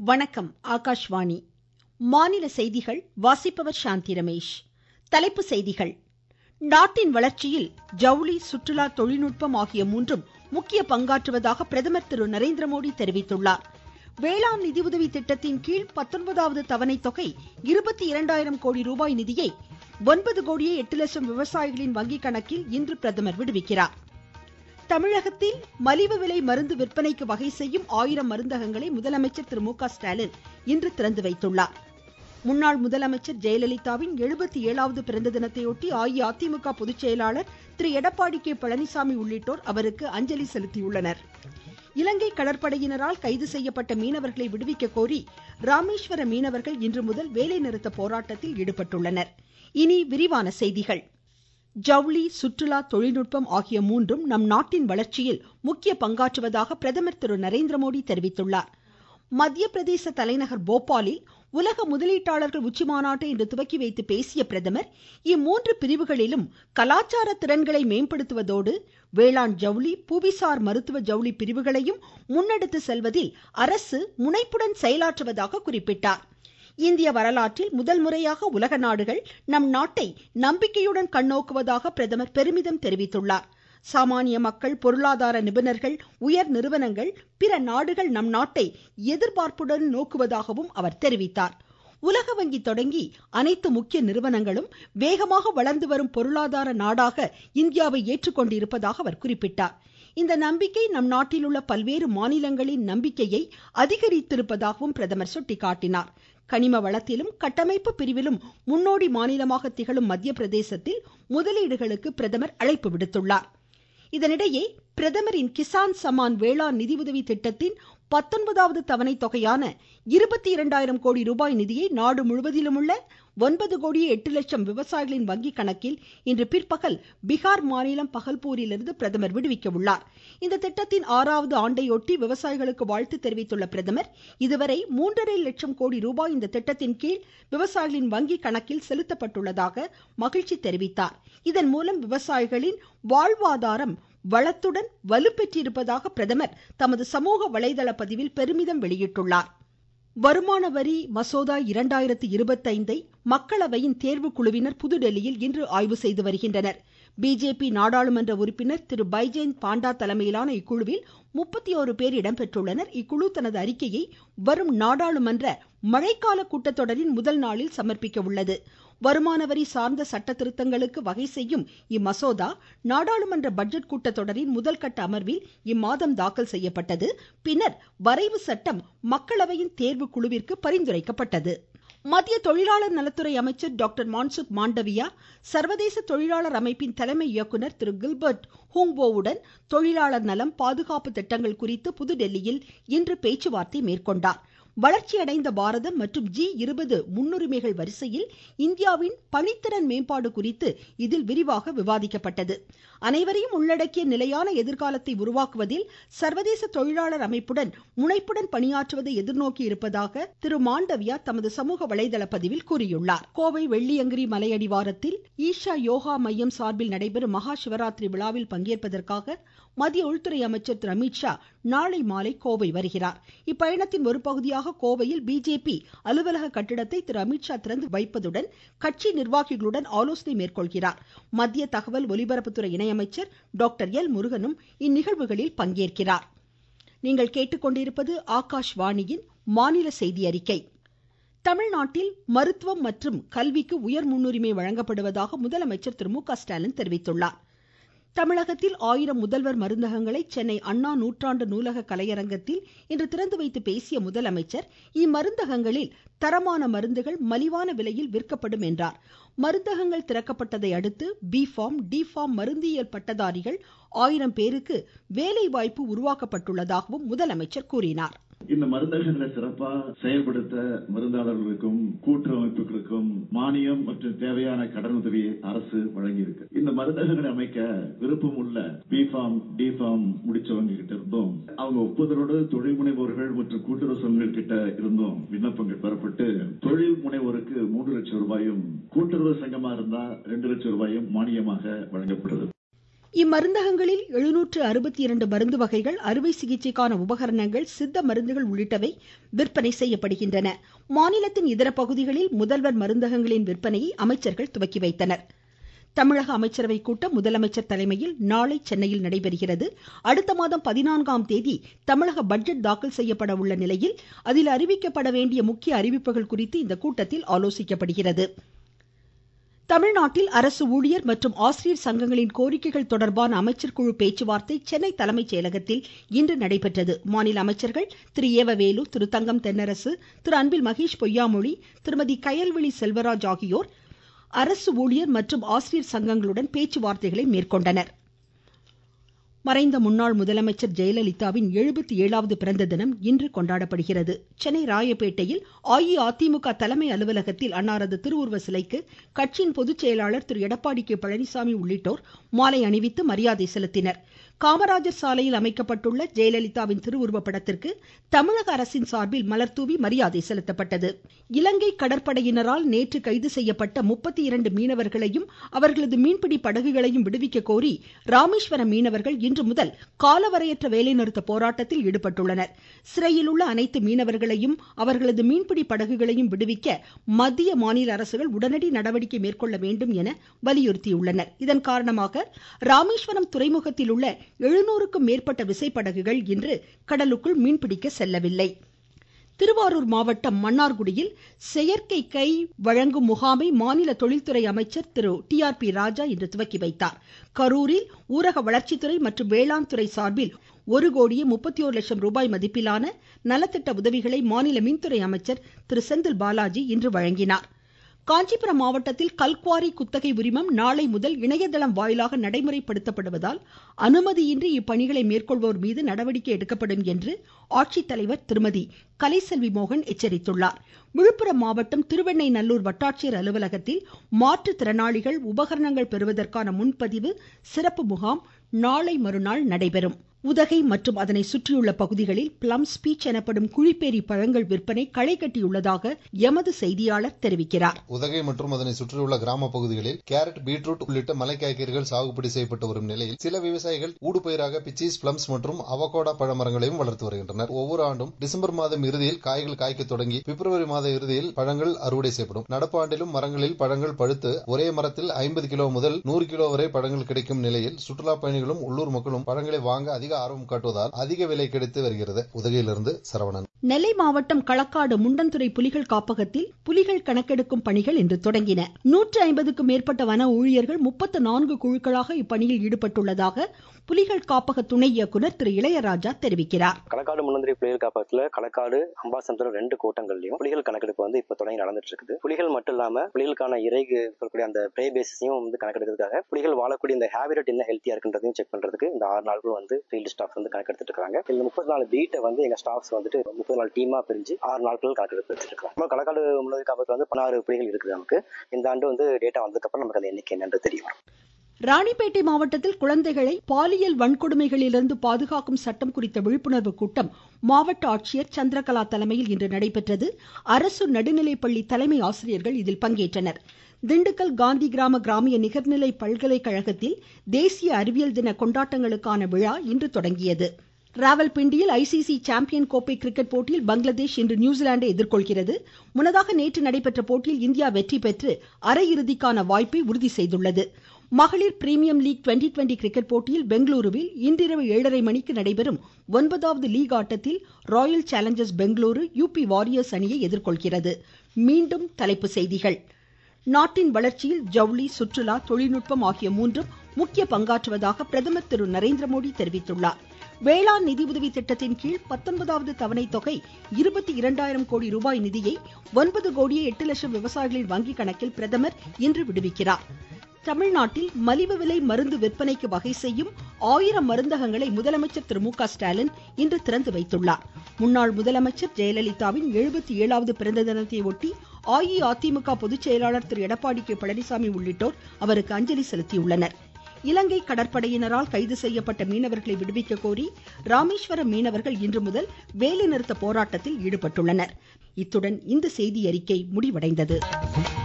வணக்கம் ஆகாஷ்வாணி மாநில செய்திகள் வாசிப்பவர் சாந்தி ரமேஷ் தலைப்புச் செய்திகள் நாட்டின் வளர்ச்சியில் ஜவுளி சுற்றுலா தொழில்நுட்பம் ஆகிய மூன்றும் முக்கிய பங்காற்றுவதாக பிரதமர் திரு நரேந்திரமோடி தெரிவித்துள்ளார் வேளாண் நிதியுதவி திட்டத்தின் கீழ் பத்தொன்பதாவது தவணை தொகை இருபத்தி இரண்டாயிரம் கோடி ரூபாய் நிதியை ஒன்பது கோடியே எட்டு லட்சம் விவசாயிகளின் வங்கி கணக்கில் இன்று பிரதமர் விடுவிக்கிறார் தமிழகத்தில் மலிவு விலை மருந்து விற்பனைக்கு வகை செய்யும் ஆயிரம் மருந்தகங்களை முதலமைச்சர் திரு மு க ஸ்டாலின் இன்று திறந்து வைத்துள்ளார் முன்னாள் முதலமைச்சர் ஜெயலலிதாவின் எழுபத்தி ஏழாவது பிறந்த தினத்தையொட்டி அஇஅதிமுக பொதுச் செயலாளர் திரு எடப்பாடி கே பழனிசாமி உள்ளிட்டோர் அவருக்கு அஞ்சலி செலுத்தியுள்ளனர் இலங்கை கடற்படையினரால் கைது செய்யப்பட்ட மீனவர்களை விடுவிக்க கோரி ராமேஸ்வர மீனவர்கள் இன்று முதல் வேலைநிறுத்த போராட்டத்தில் ஈடுபட்டுள்ளனர் இனி விரிவான செய்திகள் ஜவுளி சுற்றுலா தொழில்நுட்பம் ஆகிய மூன்றும் நம் நாட்டின் வளர்ச்சியில் முக்கிய பங்காற்றுவதாக பிரதமர் திரு நரேந்திரமோடி தெரிவித்துள்ளார் மத்திய பிரதேச தலைநகர் போபாலில் உலக முதலீட்டாளர்கள் உச்சிமாநாட்டை இன்று துவக்கி வைத்து பேசிய பிரதமர் இம்மூன்று பிரிவுகளிலும் கலாச்சார திறன்களை மேம்படுத்துவதோடு வேளாண் ஜவுளி புவிசார் மருத்துவ ஜவுளி பிரிவுகளையும் முன்னெடுத்து செல்வதில் அரசு முனைப்புடன் செயலாற்றுவதாக குறிப்பிட்டார் இந்திய வரலாற்றில் முதல் முறையாக உலக நாடுகள் நம் நாட்டை நம்பிக்கையுடன் கண்ணோக்குவதாக பிரதமர் பெருமிதம் தெரிவித்துள்ளார் சாமானிய மக்கள் பொருளாதார நிபுணர்கள் உயர் நிறுவனங்கள் பிற நாடுகள் நம் நாட்டை எதிர்பார்ப்புடன் நோக்குவதாகவும் அவர் தெரிவித்தார் உலக வங்கி தொடங்கி அனைத்து முக்கிய நிறுவனங்களும் வேகமாக வளர்ந்து வரும் பொருளாதார நாடாக இந்தியாவை ஏற்றுக்கொண்டிருப்பதாக அவர் குறிப்பிட்டார் இந்த நம்பிக்கை நம் நாட்டில் உள்ள பல்வேறு மாநிலங்களின் நம்பிக்கையை அதிகரித்திருப்பதாகவும் பிரதமர் சுட்டிக்காட்டினார் கனிம வளத்திலும் கட்டமைப்பு பிரிவிலும் முன்னோடி மாநிலமாக திகழும் மத்திய பிரதேசத்தில் முதலீடுகளுக்கு பிரதமர் அழைப்பு விடுத்துள்ளார் இதனிடையே பிரதமரின் கிசான் சமான் வேளாண் நிதியுதவி திட்டத்தின் பத்தொன்பதாவது தவணை தொகையான இருபத்தி இரண்டாயிரம் கோடி ரூபாய் நிதியை நாடு முழுவதிலும் உள்ள ஒன்பது கோடியே எட்டு லட்சம் விவசாயிகளின் வங்கி கணக்கில் இன்று பிற்பகல் பீகார் மாநிலம் பகல்பூரிலிருந்து பிரதமர் விடுவிக்க உள்ளார் இந்த திட்டத்தின் ஆறாவது ஆண்டையொட்டி விவசாயிகளுக்கு வாழ்த்து தெரிவித்துள்ள பிரதமர் இதுவரை மூன்றரை லட்சம் கோடி ரூபாய் இந்த திட்டத்தின் கீழ் விவசாயிகளின் வங்கி கணக்கில் செலுத்தப்பட்டுள்ளதாக மகிழ்ச்சி தெரிவித்தார் இதன் மூலம் விவசாயிகளின் வாழ்வாதாரம் வளத்துடன் வலுப்பெற்றிருப்பதாக பிரதமர் தமது சமூக வலைதள பதிவில் பெருமிதம் வெளியிட்டுள்ளார் வருமான வரி மசோதா இரண்டாயிரத்து இருபத்தைந்தை மக்களவையின் தேர்வு குழுவினர் புதுடெல்லியில் இன்று ஆய்வு செய்து வருகின்றனர் பிஜேபி நாடாளுமன்ற உறுப்பினர் திரு பைஜெயந்த் பாண்டா தலைமையிலான இக்குழுவில் முப்பத்தி ஓரு பேர் இடம்பெற்றுள்ளனர் இக்குழு தனது அறிக்கையை வரும் நாடாளுமன்ற மழைக்கால கூட்டத்தொடரின் முதல் நாளில் சமர்ப்பிக்க உள்ளது வருமான வரி சார்ந்த சட்ட திருத்தங்களுக்கு வகை செய்யும் இம்மசோதா நாடாளுமன்ற பட்ஜெட் கூட்டத்தொடரின் முதல் கட்ட அமர்வில் இம்மாதம் தாக்கல் செய்யப்பட்டது பின்னர் வரைவு சட்டம் மக்களவையின் தேர்வு குழுவிற்கு பரிந்துரைக்கப்பட்டது மத்திய தொழிலாளர் நலத்துறை அமைச்சர் டாக்டர் மான்சுக் மாண்டவியா சர்வதேச தொழிலாளர் அமைப்பின் தலைமை இயக்குனர் திரு கில்பர்ட் ஹூங்போவுடன் தொழிலாளர் நலம் பாதுகாப்பு திட்டங்கள் குறித்து புதுடெல்லியில் இன்று பேச்சுவார்த்தை மேற்கொண்டார் வளர்ச்சியடைந்த பாரதம் மற்றும் ஜி இருபது முன்னுரிமைகள் வரிசையில் இந்தியாவின் பணித்திறன் மேம்பாடு குறித்து இதில் விரிவாக விவாதிக்கப்பட்டது அனைவரையும் உள்ளடக்கிய நிலையான எதிர்காலத்தை உருவாக்குவதில் சர்வதேச தொழிலாளர் அமைப்புடன் முனைப்புடன் பணியாற்றுவதை எதிர்நோக்கி இருப்பதாக திரு மாண்டவியா தமது சமூக வலைதள பதிவில் கூறியுள்ளார் கோவை வெள்ளியங்கிரி மலையடிவாரத்தில் ஈஷா யோகா மையம் சார்பில் நடைபெறும் மகா சிவராத்திரி விழாவில் பங்கேற்பதற்காக மத்திய உள்துறை அமைச்சர் திரு அமித்ஷா நாளை மாலை கோவை வருகிறார் இப்பயணத்தின் ஒரு பகுதியாக கோவையில் பிஜேபி அலுவலக கட்டிடத்தை திரு அமித்ஷா திறந்து வைப்பதுடன் கட்சி நிர்வாகிகளுடன் ஆலோசனை மேற்கொள்கிறார் மத்திய தகவல் ஒலிபரப்புத்துறை இணையமைச்சர் டாக்டர் எல் முருகனும் இந்நிகழ்வுகளில் பங்கேற்கிறார் நீங்கள் கேட்டுக்கொண்டிருப்பது ஆகாஷ்வாணியின் மாநில செய்தி அறிக்கை தமிழ்நாட்டில் மருத்துவம் மற்றும் கல்விக்கு உயர் முன்னுரிமை வழங்கப்படுவதாக முதலமைச்சர் திரு மு க ஸ்டாலின் தெரிவித்துள்ளார் தமிழகத்தில் ஆயிரம் முதல்வர் மருந்தகங்களை சென்னை அண்ணா நூற்றாண்டு நூலக கலையரங்கத்தில் இன்று திறந்து வைத்து பேசிய முதலமைச்சர் இம்மருந்தகங்களில் தரமான மருந்துகள் மலிவான விலையில் விற்கப்படும் என்றார் மருந்தகங்கள் திறக்கப்பட்டதை அடுத்து பி ஃபார்ம் டி ஃபார்ம் மருந்தியல் பட்டதாரிகள் ஆயிரம் பேருக்கு வேலை வாய்ப்பு உருவாக்கப்பட்டுள்ளதாகவும் முதலமைச்சர் கூறினார் இந்த மருந்தகங்களை சிறப்பா செயல்படுத்த மருந்தாளர்களுக்கும் கூட்டுறமைப்புகளுக்கும் மானியம் மற்றும் தேவையான கடன் உதவியை அரசு வழங்கியிருக்கு இந்த மருந்தகங்களை அமைக்க விருப்பம் உள்ள பி ஃபார்ம் டி ஃபார்ம் முடிச்சவங்க கிட்ட இருந்தும் அவங்க ஒப்புதலோடு தொழில் முனைவோர்கள் மற்றும் கூட்டுறவு சங்கங்கள் கிட்ட இருந்தும் விண்ணப்பங்கள் பெறப்பட்டு தொழில் முனைவோருக்கு மூன்று லட்சம் ரூபாயும் கூட்டுறவு சங்கமா இருந்தா ரெண்டு லட்சம் ரூபாயும் மானியமாக வழங்கப்படுது இம்மருந்தகங்களில் எழுநூற்று அறுபத்தி இரண்டு மருந்து வகைகள் அறுவை சிகிச்சைக்கான உபகரணங்கள் சித்த மருந்துகள் உள்ளிட்டவை விற்பனை செய்யப்படுகின்றன மாநிலத்தின் இதர பகுதிகளில் முதல்வர் மருந்தகங்களின் விற்பனையை அமைச்சர்கள் துவக்கி வைத்தனர் தமிழக அமைச்சரவை கூட்டம் முதலமைச்சர் தலைமையில் நாளை சென்னையில் நடைபெறுகிறது அடுத்த மாதம் பதினான்காம் தேதி தமிழக பட்ஜெட் தாக்கல் செய்யப்பட உள்ள நிலையில் அதில் அறிவிக்கப்பட வேண்டிய முக்கிய அறிவிப்புகள் குறித்து இந்த கூட்டத்தில் ஆலோசிக்கப்படுகிறது தமிழ்நாட்டில் அரசு ஊழியர் மற்றும் ஆசிரியர் சங்கங்களின் கோரிக்கைகள் தொடர்பான அமைச்சர் குழு பேச்சுவார்த்தை சென்னை தலைமைச் செயலகத்தில் இன்று நடைபெற்றது மாநில அமைச்சர்கள் திரு ஏவவேலு திரு தங்கம் தென்னரசு திரு அன்பில் மகேஷ் பொய்யாமொழி திருமதி கயல்விழி செல்வராஜ் ஆகியோர் அரசு ஊழியர் மற்றும் ஆசிரியர் சங்கங்களுடன் பேச்சுவார்த்தைகளை மேற்கொண்டனர் மறைந்த முன்னாள் முதலமைச்சர் ஜெயலலிதாவின் எழுபத்தி ஏழாவது பிறந்த தினம் இன்று கொண்டாடப்படுகிறது சென்னை ராயப்பேட்டையில் அஇஅதிமுக தலைமை அலுவலகத்தில் அன்னாரது திருவுருவ சிலைக்கு கட்சியின் பொதுச் செயலாளர் திரு எடப்பாடி கே பழனிசாமி உள்ளிட்டோர் மாலை அணிவித்து மரியாதை செலுத்தினர் காமராஜர் சாலையில் அமைக்கப்பட்டுள்ள ஜெயலலிதாவின் திருவுருவ படத்திற்கு தமிழக அரசின் சார்பில் மலர்தூவி மரியாதை செலுத்தப்பட்டது இலங்கை கடற்படையினரால் நேற்று கைது செய்யப்பட்ட முப்பத்தி இரண்டு மீனவர்களையும் அவர்களது மீன்பிடி படகுகளையும் விடுவிக்க கோரி ராமேஸ்வரம் மீனவர்கள் இன்று முதல் காலவரையற்ற வேலைநிறுத்த போராட்டத்தில் ஈடுபட்டுள்ளனர் சிறையில் உள்ள அனைத்து மீனவர்களையும் அவர்களது மீன்பிடி படகுகளையும் விடுவிக்க மத்திய மாநில அரசுகள் உடனடி நடவடிக்கை மேற்கொள்ள வேண்டும் என வலியுறுத்தியுள்ளனர் இதன் காரணமாக ராமேஸ்வரம் துறைமுகத்தில் உள்ள எழுநூறுக்கும் மேற்பட்ட விசைப்படகுகள் இன்று கடலுக்குள் மீன்பிடிக்க செல்லவில்லை திருவாரூர் மாவட்டம் மன்னார்குடியில் செயற்கை கை வழங்கும் முகாமை மாநில தொழில்துறை அமைச்சர் திரு டி ஆர் பி ராஜா இன்று துவக்கி வைத்தார் கரூரில் ஊரக வளர்ச்சித்துறை மற்றும் வேளாண் துறை சார்பில் ஒரு கோடியே முப்பத்தி ஒரு லட்சம் ரூபாய் மதிப்பிலான நலத்திட்ட உதவிகளை மாநில மின்துறை அமைச்சர் திரு செந்தில் பாலாஜி இன்று வழங்கினார் காஞ்சிபுரம் மாவட்டத்தில் கல்குவாரி குத்தகை உரிமம் நாளை முதல் இணையதளம் வாயிலாக நடைமுறைப்படுத்தப்படுவதால் அனுமதியின்றி இப்பணிகளை மேற்கொள்வோர் மீது நடவடிக்கை எடுக்கப்படும் என்று ஆட்சித்தலைவர் திருமதி கலைசெல்வி மோகன் எச்சரித்துள்ளார் விழுப்புரம் மாவட்டம் திருவெண்ணைநல்லூர் வட்டாட்சியர் அலுவலகத்தில் மாற்றுத்திறனாளிகள் உபகரணங்கள் பெறுவதற்கான முன்பதிவு சிறப்பு முகாம் நாளை மறுநாள் நடைபெறும் உதகை மற்றும் அதனை சுற்றியுள்ள பகுதிகளில் பிளம் ஸ்பீச் எனப்படும் குழிப்பேரி பழங்கள் விற்பனை களை கட்டியுள்ளதாக எமது செய்தியாளர் தெரிவிக்கிறார் உதகை மற்றும் அதனை சுற்றியுள்ள கிராம பகுதிகளில் கேரட் பீட்ரூட் உள்ளிட்ட மலை காய்கறிகள் சாகுபடி செய்யப்பட்டு வரும் நிலையில் சில விவசாயிகள் ஊடுபயிராக பிச்சீஸ் பிளம்ஸ் மற்றும் அவகோடா பழமரங்களையும் வளர்த்து வருகின்றனர் ஒவ்வொரு ஆண்டும் டிசம்பர் மாதம் இறுதியில் காய்கள் காய்க்க தொடங்கி பிப்ரவரி மாத இறுதியில் பழங்கள் அறுவடை செய்யப்படும் நடப்பு ஆண்டிலும் மரங்களில் பழங்கள் பழுத்து ஒரே மரத்தில் ஐம்பது கிலோ முதல் நூறு கிலோ வரை பழங்கள் கிடைக்கும் நிலையில் சுற்றுலா பயணிகளும் உள்ளூர் மக்களும் பழங்களை வாங்க அதிக ஆர்வம் காட்டுவதால் அதிக விலை கிடைத்து வருகிறது உதகையிலிருந்து சரவணன் நெல்லை மாவட்டம் களக்காடு முண்டந்துறை புலிகள் காப்பகத்தில் புலிகள் கணக்கெடுக்கும் பணிகள் இன்று தொடங்கின நூற்று ஐம்பதுக்கும் மேற்பட்ட வன ஊழியர்கள் முப்பத்து நான்கு குழுக்களாக இப்பணியில் ஈடுபட்டுள்ளதாக புலிகள் காப்பக துணை இயக்குநர் திரு இளையராஜா தெரிவிக்கிறார் களக்காடு முன்னந்திரி புலிகள் காப்பகத்துல களக்காடு அம்பாசமுத்திரம் ரெண்டு கூட்டங்கள்லயும் புலிகள் கணக்கெடுப்பு வந்து இப்ப தொடங்கி நடந்துட்டு இருக்குது புலிகள் மட்டும் இல்லாம புலிகளுக்கான இறைகு சொல்லக்கூடிய அந்த பிரே பேசிஸையும் வந்து கணக்கெடுக்கிறதுக்காக புலிகள் வாழக்கூடிய இந்த ஹேபிட் என்ன ஹெல்த்தியா இருக்குன்றதையும் செக் பண்றதுக்கு இந்த ஆறு நாட்கள் வந்து ஃபீல்டு ஸ்டாஃப் வந்து கணக்கெடுத்துட்டு இருக்காங்க இந்த முப்பத்தி நாலு பீட்டை வந்து எங்க ஸ்டாஃப்ஸ் வந்துட்டு முப்பத்தி நாலு டீமா பிரிஞ்சு ஆறு நாட்கள் கணக்கெடுப்பு எடுத்துட்டு இருக்காங்க நம்ம களக்காடு முன்னந்திரி காப்பகத்துல வந்து பதினாறு புலிகள் இருக்குது நமக்கு இந்த ஆண்டு வந்து டேட்டா வந்ததுக்கு அப்புறம் நமக்கு அந்த எண்ணிக்கை என்னன்னு தெரியும் ராணிப்பேட்டை மாவட்டத்தில் குழந்தைகளை பாலியல் வன்கொடுமைகளிலிருந்து பாதுகாக்கும் சட்டம் குறித்த விழிப்புணர்வு கூட்டம் மாவட்ட ஆட்சியர் சந்திரகலா தலைமையில் இன்று நடைபெற்றது அரசு நடுநிலைப்பள்ளி தலைமை ஆசிரியர்கள் இதில் பங்கேற்றனர் திண்டுக்கல் காந்தி கிராம கிராமிய நிகர்நிலை பல்கலைக்கழகத்தில் தேசிய அறிவியல் தின கொண்டாட்டங்களுக்கான விழா இன்று தொடங்கியது ராவல்பிண்டியில் ஐசிசி சாம்பியன் கோப்பை கிரிக்கெட் போட்டியில் பங்களாதேஷ் இன்று நியூசிலாந்தை எதிர்கொள்கிறது முன்னதாக நேற்று நடைபெற்ற போட்டியில் இந்தியா வெற்றி பெற்று அரையிறுதிக்கான வாய்ப்பை உறுதி செய்துள்ளது மகளிர் premium league twenty twenty cricket போட்டியில் பெங்களூருவில் இன்றிரவு ஏழரை மணிக்கு நடைபெறும் ஒன்பதாவது லீக் ஆட்டத்தில் royal challengers Bengaluru UP warriors அணியை எதிர்கொள்கிறது மீண்டும் தலைப்பு செய்திகள் நாட்டின் வளர்ச்சியில் ஜவுளி சுற்றுலா தொழில்நுட்பம் ஆகிய மூன்றும் முக்கிய பங்காற்றுவதாக பிரதமர் திரு நரேந்திர மோடி தெரிவித்துள்ளார் வேளாண் நிதியுதவி திட்டத்தின் கீழ் பத்தொன்பதாவது தவணை தொகை இருபத்தி இரண்டாயிரம் கோடி ரூபாய் நிதியை ஒன்பது கோடியே எட்டு லட்சம் விவசாயிகளின் வங்கிக் கணக்கில் பிரதமர் இன்று விடுவிக்கிறார் தமிழ்நாட்டில் மலிவு விலை மருந்து விற்பனைக்கு வகை செய்யும் ஆயிரம் மருந்தகங்களை முதலமைச்சர் திரு மு க ஸ்டாலின் இன்று திறந்து வைத்துள்ளார் முன்னாள் முதலமைச்சர் ஜெயலலிதாவின் எழுபத்தி ஏழாவது பிறந்த தினத்தை ஒட்டி அஇஅதிமுக பொதுச் செயலாளர் திரு எடப்பாடி கே பழனிசாமி உள்ளிட்டோர் அவருக்கு அஞ்சலி செலுத்தியுள்ளனர் இலங்கை கடற்படையினரால் கைது செய்யப்பட்ட மீனவர்களை விடுவிக்க கோரி ராமேஸ்வரம் மீனவர்கள் இன்று முதல் வேலைநிறுத்த போராட்டத்தில் ஈடுபட்டுள்ளனர் இத்துடன் இந்த செய்தி அறிக்கை முடிவடைந்தது